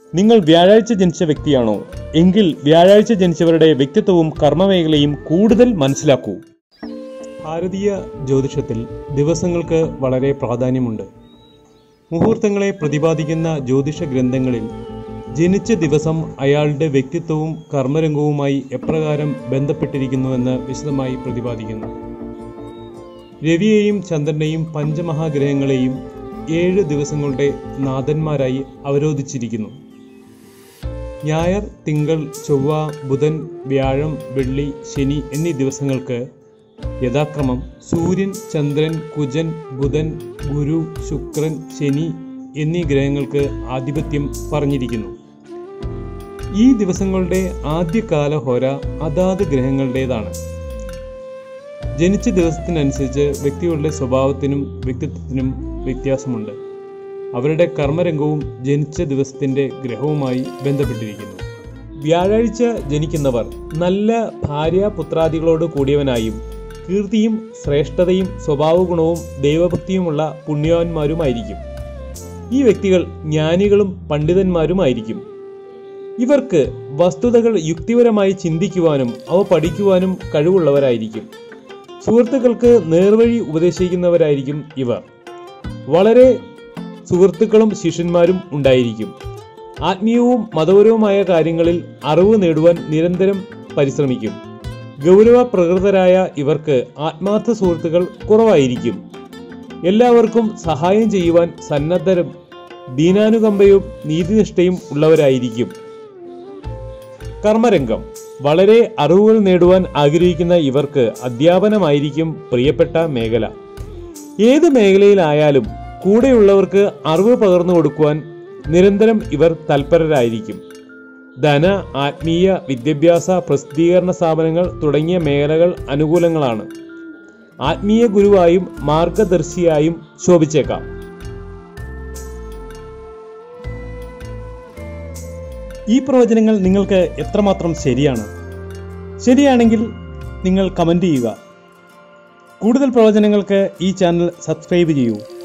നിങ്ങൾ വ്യാഴാഴ്ച ജനിച്ച വ്യക്തിയാണോ എങ്കിൽ വ്യാഴാഴ്ച ജനിച്ചവരുടെ വ്യക്തിത്വവും കർമ്മമേഖലയും കൂടുതൽ മനസ്സിലാക്കൂ ഭാരതീയ ജ്യോതിഷത്തിൽ ദിവസങ്ങൾക്ക് വളരെ പ്രാധാന്യമുണ്ട് മുഹൂർത്തങ്ങളെ പ്രതിപാദിക്കുന്ന ജ്യോതിഷ ഗ്രന്ഥങ്ങളിൽ ജനിച്ച ദിവസം അയാളുടെ വ്യക്തിത്വവും കർമ്മരംഗവുമായി എപ്രകാരം ബന്ധപ്പെട്ടിരിക്കുന്നുവെന്ന് വിശദമായി പ്രതിപാദിക്കുന്നു രവിയെയും ചന്ദ്രനെയും പഞ്ചമഹാഗ്രഹങ്ങളെയും ഏഴ് ദിവസങ്ങളുടെ നാഥന്മാരായി അവരോധിച്ചിരിക്കുന്നു ഞായർ തിങ്കൾ ചൊവ്വ ബുധൻ വ്യാഴം വെള്ളി ശനി എന്നീ ദിവസങ്ങൾക്ക് യഥാക്രമം സൂര്യൻ ചന്ദ്രൻ കുജൻ ബുധൻ ഗുരു ശുക്രൻ ശനി എന്നീ ഗ്രഹങ്ങൾക്ക് ആധിപത്യം പറഞ്ഞിരിക്കുന്നു ഈ ദിവസങ്ങളുടെ ആദ്യകാല ഹോര അതാത് ഗ്രഹങ്ങളുടേതാണ് ജനിച്ച ദിവസത്തിനനുസരിച്ച് വ്യക്തികളുടെ സ്വഭാവത്തിനും വ്യക്തിത്വത്തിനും വ്യത്യാസമുണ്ട് അവരുടെ കർമ്മരംഗവും ജനിച്ച ദിവസത്തിന്റെ ഗ്രഹവുമായി ബന്ധപ്പെട്ടിരിക്കുന്നു വ്യാഴാഴ്ച ജനിക്കുന്നവർ നല്ല ഭാര്യാപുത്രാദികളോട് കൂടിയവനായും കീർത്തിയും ശ്രേഷ്ഠതയും സ്വഭാവഗുണവും ദൈവഭക്തിയുമുള്ള പുണ്യവാന്മാരുമായിരിക്കും ഈ വ്യക്തികൾ ജ്ഞാനികളും പണ്ഡിതന്മാരുമായിരിക്കും ഇവർക്ക് വസ്തുതകൾ യുക്തിപരമായി ചിന്തിക്കുവാനും അവ പഠിക്കുവാനും കഴിവുള്ളവരായിരിക്കും സുഹൃത്തുക്കൾക്ക് നേർവഴി ഉപദേശിക്കുന്നവരായിരിക്കും ഇവർ വളരെ സുഹൃത്തുക്കളും ശിഷ്യന്മാരും ഉണ്ടായിരിക്കും ആത്മീയവും മതപരവുമായ കാര്യങ്ങളിൽ അറിവ് നേടുവാൻ നിരന്തരം പരിശ്രമിക്കും ഗൗരവ പ്രകൃതരായ ഇവർക്ക് ആത്മാർത്ഥ സുഹൃത്തുക്കൾ കുറവായിരിക്കും എല്ലാവർക്കും സഹായം ചെയ്യുവാൻ സന്നദ്ധരും ദീനാനുകമ്പയും നീതിനിഷ്ഠയും ഉള്ളവരായിരിക്കും കർമ്മരംഗം വളരെ അറിവുകൾ നേടുവാൻ ആഗ്രഹിക്കുന്ന ഇവർക്ക് അധ്യാപനമായിരിക്കും പ്രിയപ്പെട്ട മേഖല ഏത് മേഖലയിലായാലും കൂടെയുള്ളവർക്ക് അറിവ് പകർന്നു കൊടുക്കുവാൻ നിരന്തരം ഇവർ തൽപരരായിരിക്കും ധന ആത്മീയ വിദ്യാഭ്യാസ പ്രസിദ്ധീകരണ സ്ഥാപനങ്ങൾ തുടങ്ങിയ മേഖലകൾ അനുകൂലങ്ങളാണ് ആത്മീയ ഗുരുവായും മാർഗദർശിയായും ശോഭിച്ചേക്കാം ഈ പ്രവചനങ്ങൾ നിങ്ങൾക്ക് എത്രമാത്രം ശരിയാണ് ശരിയാണെങ്കിൽ നിങ്ങൾ കമൻ്റ് ചെയ്യുക കൂടുതൽ പ്രവചനങ്ങൾക്ക് ഈ ചാനൽ സബ്സ്ക്രൈബ് ചെയ്യൂ